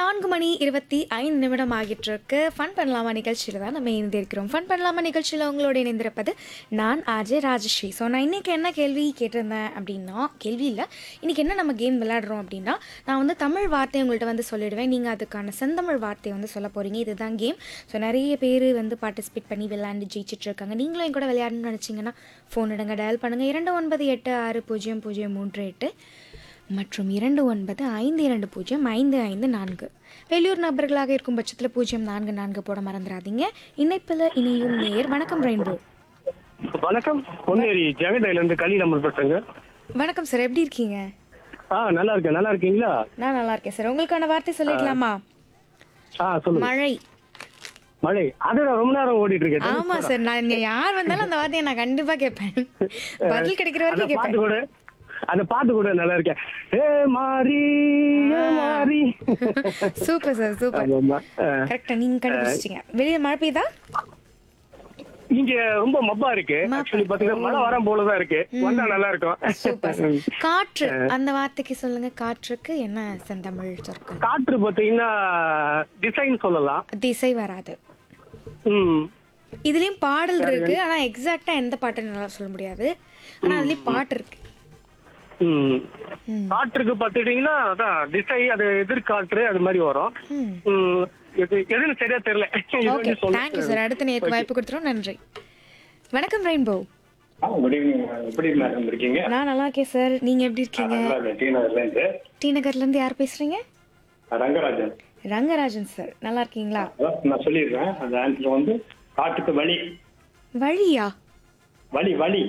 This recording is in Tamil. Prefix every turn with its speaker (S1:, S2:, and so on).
S1: நான்கு மணி இருபத்தி ஐந்து நிமிடம் ஆகிட்டு இருக்கு ஃபன் பண்ணலாமா நிகழ்ச்சியில் தான் நம்ம இணைந்திருக்கிறோம் ஃபன் பண்ணலாமா நிகழ்ச்சியில் உங்களோட இணைந்திருப்பது நான் ஆஜே ராஜஸ்ரீ ஸோ நான் இன்றைக்கி என்ன கேள்வி கேட்டிருந்தேன் அப்படின்னா கேள்வி இல்லை இன்றைக்கி என்ன நம்ம கேம் விளையாடுறோம் அப்படின்னா நான் வந்து தமிழ் வார்த்தை உங்கள்கிட்ட வந்து சொல்லிடுவேன் நீங்கள் அதுக்கான செந்தமிழ் வார்த்தையை வந்து சொல்ல போகிறீங்க இதுதான் கேம் ஸோ நிறைய பேர் வந்து பார்ட்டிசிபேட் பண்ணி விளையாண்டு ஜெயிச்சிட்டு இருக்காங்க நீங்களும் என் கூட விளையாடணும்னு நினச்சிங்கன்னா ஃபோன் எடுங்க டயல் பண்ணுங்கள் இரண்டு ஒன்பது எட்டு ஆறு பூஜ்ஜியம் பூஜ்ஜியம் மூன்று எட்டு மற்றும் இரண்டு ஒன்பது ஐந்து இரண்டு பூஜ்ஜியம் ஐந்து ஐந்து நான்கு வெளியூர் நபர்களாக இருக்கும் பட்சத்தில் பூஜ்ஜியம் நான்கு நான்கு போட மறந்துடாதீங்க இணைப்பில் இணையும் நேர் வணக்கம் ரெயின்போ
S2: வணக்கம் பொன்னேரி ஜெகடையில இருந்து கலி நம்பர் பேசுங்க
S1: வணக்கம் சார் எப்படி இருக்கீங்க
S2: ஆ நல்லா இருக்கேன் நல்லா இருக்கீங்களா
S1: நான் நல்லா இருக்கேன் சார் உங்களுக்கான வார்த்தை சொல்லிக்கலாமா
S2: ஆ சொல்லுங்க
S1: மழை
S2: மழை அதுதான் ரொம்ப நேரம் ஓடிட்டு இருக்கேன்
S1: ஆமா சார் நான் இங்க யார் வந்தாலும் அந்த வார்த்தையை நான் கண்டிப்பா கேட்பேன் பதில் கிடைக்கிற
S2: அந்த
S1: வரைக்கும்
S2: பாட்டு
S1: கேட்பேன்
S2: கூட அந்த பாட்டு கூட நல்லா இருக்கேன் ஏ மாறி ஏ மாறி
S1: சூப்பர் சார் சூப்பர்
S2: ஆமாம்மா. ஆ.
S1: கரெக்டா நீங்க கண்டுபிடிச்சிட்டீங்க வெளியே மழை பெய்யுதா
S2: இங்க ரொம்ப மப்பா இருக்கு
S1: மப்பா.
S2: ஆக்சுவலி பாத்தீங்கன்னா மழை வரம் போலதான் இருக்கு வந்தா நல்லா
S1: சூப்பர்
S2: இருக்கும்
S1: சார் காற்று அந்த வார்த்தைக்கு சொல்லுங்க காற்றுக்கு என்ன செந்தமிழ் சொற்கள்
S2: காற்று பாத்தீங்கன்னா டிசைன் சொல்லலாம்
S1: திசை வராது
S2: ம்
S1: இதுலயும் பாடல் இருக்கு ஆனா எக்ஸாக்ட்டா எந்த பாட்டுன்னு என்னால சொல்ல முடியாது ஆனா அதுலயும் பாட்டு இருக்கு
S2: ம்
S1: ம்.
S2: காற்றுக்கு பாத்துட்டீங்கன்னா அதான் திசை அது எதிர்காற்று அது மாதிரி வரும்
S1: ம்.
S2: ம், எது எதுன்னு சரியா தெரியல இது
S1: ஓகே
S2: வந்து சொல்ல-
S1: தேங்க்யூ சார் அடுத்த நேருக்கு வாய்ப்பு கொடுத்துரும் நன்றி வணக்கம் ரெயின்போ
S3: குட் ஈவினிங் எப்படி மேடம் இருக்கீங்க
S1: நான் நல்லா இருக்கேன் சார் நீங்க எப்படி இருக்கீங்க
S3: நல்லா இருக்கேன் டி நகர்லேருந்து
S1: டி நகர்ல இருந்து யார் பேசுறீங்க
S3: ரங்கராஜன்
S1: ரங்கராஜன் சார் நல்லா இருக்கீங்களா
S3: அதான் நான் சொல்லிடுறேன் அந்த ஆன்சர் வந்து காட்டுக்கு வழி
S1: வழியா
S3: வழி வழி